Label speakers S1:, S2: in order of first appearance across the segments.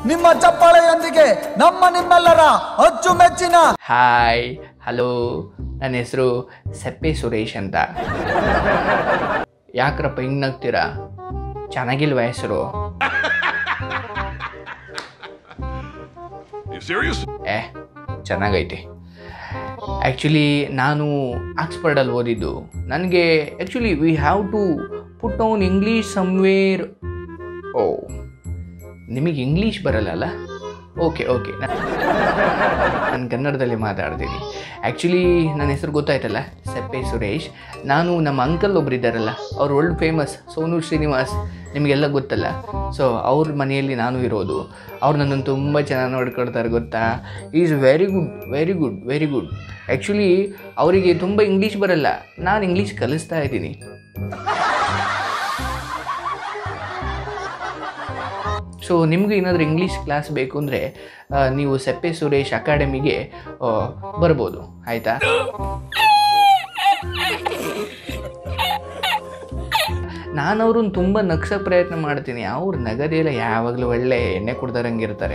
S1: ನಿಮ್ಮ ಚಪ್ಪಾಳೆಯೊಂದಿಗೆ ನಮ್ಮ ನಿಮ್ಮೆಲ್ಲರ ಅಚ್ಚುಮೆಚ್ಚಿನ
S2: ಹಾಯ್ ಹಲೋ ನನ್ನ ಹೆಸರು ಸೆಪ್ಪೆ ಸುರೇಶ್ ಅಂತ ಯಾಕ್ರಪ್ಪ ಹಿಂಗೆ ನಗ್ತೀರಾ ಚೆನ್ನಾಗಿಲ್ವ ಹೆಸರು
S3: You serious?
S2: ಏ ಚೆನ್ನಾಗೈತೆ ಆ್ಯಕ್ಚುಲಿ ನಾನು ಆಕ್ಸ್ಫರ್ಡಲ್ಲಿ ಓದಿದ್ದು ನನಗೆ actually we have to put on English somewhere oh ನಿಮಗೆ ಇಂಗ್ಲೀಷ್ ಬರಲ್ಲ ಅಲ್ಲ ಓಕೆ ಓಕೆ ನಾನು ಕನ್ನಡದಲ್ಲಿ ಮಾತಾಡ್ತೀನಿ ಆ್ಯಕ್ಚುಲಿ ನನ್ನ ಹೆಸರು ಗೊತ್ತಾಯ್ತಲ್ಲ ಸೆಪ್ಪೆ ಸುರೇಶ್ ನಾನು ನಮ್ಮ ಅಂಕಲ್ ಒಬ್ರು ಇದ್ದಾರಲ್ಲ ಅವ್ರು ವರ್ಲ್ಡ್ ಫೇಮಸ್ ಸೋನು ಶ್ರೀನಿವಾಸ್ ನಿಮಗೆಲ್ಲ ಗೊತ್ತಲ್ಲ ಸೊ ಅವ್ರ ಮನೆಯಲ್ಲಿ ನಾನು ಇರೋದು ಅವ್ರು ನನ್ನನ್ನು ತುಂಬ ಚೆನ್ನಾಗಿ ನೋಡ್ಕೊಳ್ತಾರೆ ಗೊತ್ತಾ is very good very good very good actually ಅವರಿಗೆ ತುಂಬ ಇಂಗ್ಲೀಷ್ ಬರಲ್ಲ ನಾನು ಇಂಗ್ಲೀಷ್ ಕಲಿಸ್ತಾ ಇದ್ದೀನಿ ಸೊ ನಿಮಗೂ ಏನಾದರೂ ಇಂಗ್ಲೀಷ್ ಕ್ಲಾಸ್ ಬೇಕು ಅಂದರೆ ನೀವು ಸೆಪ್ಪೆ ಸುರೇಶ್ ಅಕಾಡೆಮಿಗೆ ಆ, ಬರ್ಬೋದು ಆಯಿತಾ ನಾನು ಅವ್ರನ್ನ ತುಂಬ ನಗ್ಸೋ ಪ್ರಯತ್ನ ಮಾಡ್ತೀನಿ ಅವ್ರು ನಗದಿಲ್ಲ ಯಾವಾಗಲೂ ಒಳ್ಳೆ ಎಣ್ಣೆ ಕುಡ್ದಾರಂಗಿರ್ತಾರೆ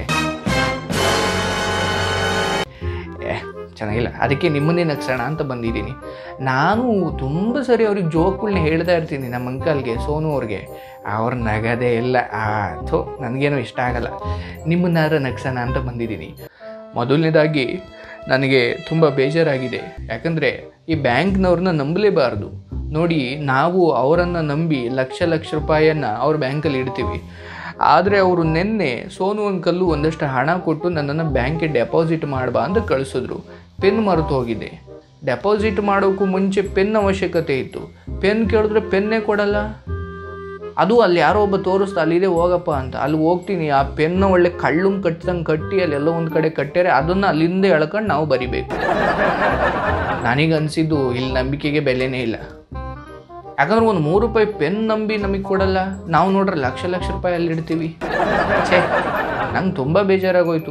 S2: ಏ ಚೆನ್ನಾಗಿಲ್ಲ ಅದಕ್ಕೆ ನಿಮ್ಮನ್ನೇ ನಗ್ಸೋಣ ಅಂತ ಬಂದಿದ್ದೀನಿ ನಾನು ತುಂಬ ಸರಿ ಅವ್ರಿಗೆ ಜೋಕ್ಗಳನ್ನ ಹೇಳ್ತಾ ಇರ್ತೀನಿ ನಮ್ಮ ಅಂಕಲ್ಗೆ ಸೋನು ಅವ್ರಿಗೆ ಅವ್ರು ನಗದೇ ಇಲ್ಲ ಆ ಥೋ ನನಗೇನು ಇಷ್ಟ ಆಗಲ್ಲ ನಿಮ್ಮನ್ನಾರ ನಗ್ಸೋಣ ಅಂತ ಬಂದಿದ್ದೀನಿ ಮೊದಲನೇದಾಗಿ ನನಗೆ ತುಂಬ ಬೇಜಾರಾಗಿದೆ ಯಾಕಂದರೆ ಈ ಬ್ಯಾಂಕ್ನವ್ರನ್ನ ನಂಬಲೇಬಾರ್ದು ನೋಡಿ ನಾವು ಅವರನ್ನು ನಂಬಿ ಲಕ್ಷ ಲಕ್ಷ ರೂಪಾಯಿಯನ್ನು ಅವ್ರ ಬ್ಯಾಂಕಲ್ಲಿ ಇಡ್ತೀವಿ ಆದರೆ ಅವರು ನಿನ್ನೆ ಸೋನು ಅಂಕಲ್ಲು ಒಂದಷ್ಟು ಹಣ ಕೊಟ್ಟು ನನ್ನನ್ನು ಬ್ಯಾಂಕ್ಗೆ ಡೆಪಾಸಿಟ್ ಮಾಡಬಾ ಅಂತ ಕಳಿಸಿದ್ರು ಪೆನ್ ಮರೆತು ಹೋಗಿದೆ ಡೆಪಾಸಿಟ್ ಮಾಡೋಕ್ಕೂ ಮುಂಚೆ ಪೆನ್ ಅವಶ್ಯಕತೆ ಇತ್ತು ಪೆನ್ ಕೇಳಿದ್ರೆ ಪೆನ್ನೇ ಕೊಡಲ್ಲ ಅದು ಅಲ್ಲಿ ಯಾರೋ ಒಬ್ಬ ತೋರಿಸ್ತಾ ಅಲ್ಲಿದೆ ಹೋಗಪ್ಪ ಅಂತ ಅಲ್ಲಿ ಹೋಗ್ತೀನಿ ಆ ಪೆನ್ನ ಒಳ್ಳೆ ಕಳ್ಳು ಕಟ್ಟಿದಂಗೆ ಕಟ್ಟಿ ಅಲ್ಲೆಲ್ಲೋ ಒಂದು ಕಡೆ ಕಟ್ಟ್ಯಾರೆ ಅದನ್ನು ಅಲ್ಲಿಂದ ಎಳ್ಕೊಂಡು ನಾವು ಬರಿಬೇಕು ನನಗೆ ಅನಿಸಿದ್ದು ಇಲ್ಲಿ ನಂಬಿಕೆಗೆ ಬೆಲೆನೇ ಇಲ್ಲ ಯಾಕಂದ್ರೆ ಒಂದು ಮೂರು ರೂಪಾಯಿ ಪೆನ್ ನಂಬಿ ನಮಗೆ ಕೊಡಲ್ಲ ನಾವು ನೋಡ್ರೆ ಲಕ್ಷ ಲಕ್ಷ ರೂಪಾಯಿ ಅಲ್ಲಿ ಇಡ್ತೀವಿ ಛೇ ನಂಗೆ ತುಂಬ ಬೇಜಾರಾಗೋಯ್ತು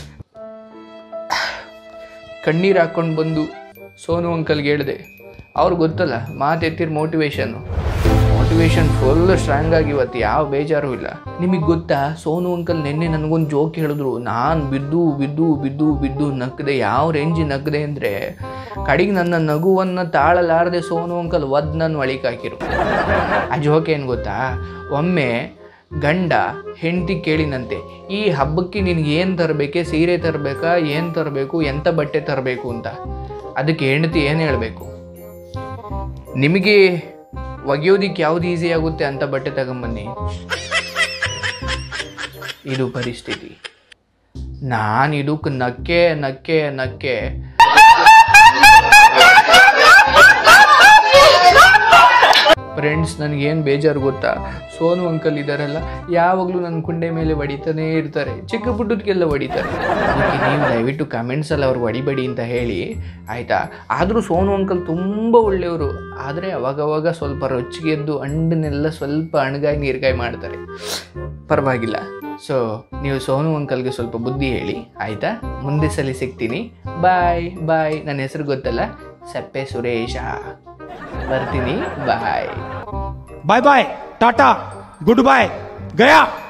S2: ಕಣ್ಣೀರು ಹಾಕ್ಕೊಂಡು ಬಂದು ಸೋನು ಅಂಕಲ್ಗೆ ಹೇಳಿದೆ ಅವ್ರಿಗೆ ಗೊತ್ತಲ್ಲ ಮಾತೆತ್ತಿರ ಮೋಟಿವೇಶನ್ನು ಮೋಟಿವೇಶನ್ ಫುಲ್ ಸ್ಟ್ರಾಂಗ್ ಆಗಿ ಇವತ್ತು ಯಾವ ಬೇಜಾರು ಇಲ್ಲ ನಿಮಗೆ ಗೊತ್ತಾ ಸೋನು ಅಂಕಲ್ ನಿನ್ನೆ ನನಗೊಂದು ಜೋಕ್ ಹೇಳಿದ್ರು ನಾನು ಬಿದ್ದು ಬಿದ್ದು ಬಿದ್ದು ಬಿದ್ದು ನಕ್ಕದೆ ಯಾವ ರೇಂಜ್ ನಕ್ಕದೆ ಅಂದರೆ ಕಡೆಗೆ ನನ್ನ ನಗುವನ್ನು ತಾಳಲಾರದೆ ಸೋನು ಅಂಕಲ್ ಒದ್ ನನ್ನ ಒಳಿಗೆ ಹಾಕಿರು ಆ ಜೋಕ್ ಏನು ಗೊತ್ತಾ ಒಮ್ಮೆ ಗಂಡ ಹೆಂಡತಿ ಕೇಳಿನಂತೆ ಈ ಹಬ್ಬಕ್ಕೆ ನಿನಗೆ ಏನು ತರಬೇಕೆ ಸೀರೆ ತರಬೇಕಾ ಏನು ತರಬೇಕು ಎಂಥ ಬಟ್ಟೆ ತರಬೇಕು ಅಂತ ಅದಕ್ಕೆ ಹೆಂಡತಿ ಏನು ಹೇಳಬೇಕು ನಿಮಗೆ ಒಗೆಯೋದಿಕ್ಕೆ ಯಾವ್ದು ಈಸಿ ಆಗುತ್ತೆ ಅಂತ ಬಟ್ಟೆ ತಗೊಂಬನ್ನಿ ಇದು ಪರಿಸ್ಥಿತಿ ನಾನು ಇದಕ್ಕೆ ನಕ್ಕೆ ನಕ್ಕೆ ನಕ್ಕೆ ಫ್ರೆಂಡ್ಸ್ ನನಗೇನು ಬೇಜಾರು ಗೊತ್ತಾ ಸೋನು ಅಂಕಲ್ ಇದ್ದಾರಲ್ಲ ಯಾವಾಗಲೂ ನನ್ನ ಕುಂಡೆ ಮೇಲೆ ಹೊಡಿತಾನೇ ಇರ್ತಾರೆ ಚಿಕ್ಕ ಪುಟ್ಟದಕ್ಕೆಲ್ಲ ಹೊಡಿತಾರೆ ಅದಕ್ಕೆ ನೀವು ದಯವಿಟ್ಟು ಕಮೆಂಟ್ಸಲ್ಲಿ ಅವ್ರಿಗೆ ಹೊಡಿಬೇಡಿ ಅಂತ ಹೇಳಿ ಆಯಿತಾ ಆದರೂ ಸೋನು ಅಂಕಲ್ ತುಂಬ ಒಳ್ಳೆಯವರು ಆದರೆ ಅವಾಗವಾಗ ಸ್ವಲ್ಪ ರೊಚ್ಚಿಗೆ ಎದ್ದು ಹಣ್ಣನ್ನೆಲ್ಲ ಸ್ವಲ್ಪ ಅಣಗಾಯಿ ನೀರ್ಗಾಯಿ ಮಾಡ್ತಾರೆ ಪರವಾಗಿಲ್ಲ ಸೊ ನೀವು ಸೋನು ಅಂಕಲ್ಗೆ ಸ್ವಲ್ಪ ಬುದ್ಧಿ ಹೇಳಿ ಆಯಿತಾ ಮುಂದೆ ಸಲ ಸಿಗ್ತೀನಿ ಬಾಯ್ ಬಾಯ್ ನನ್ನ ಹೆಸರು ಗೊತ್ತಲ್ಲ ಸಪ್ಪೆ ಸುರೇಶ ಬರ್ತೀನಿ bye
S4: bye bye tata good bye गया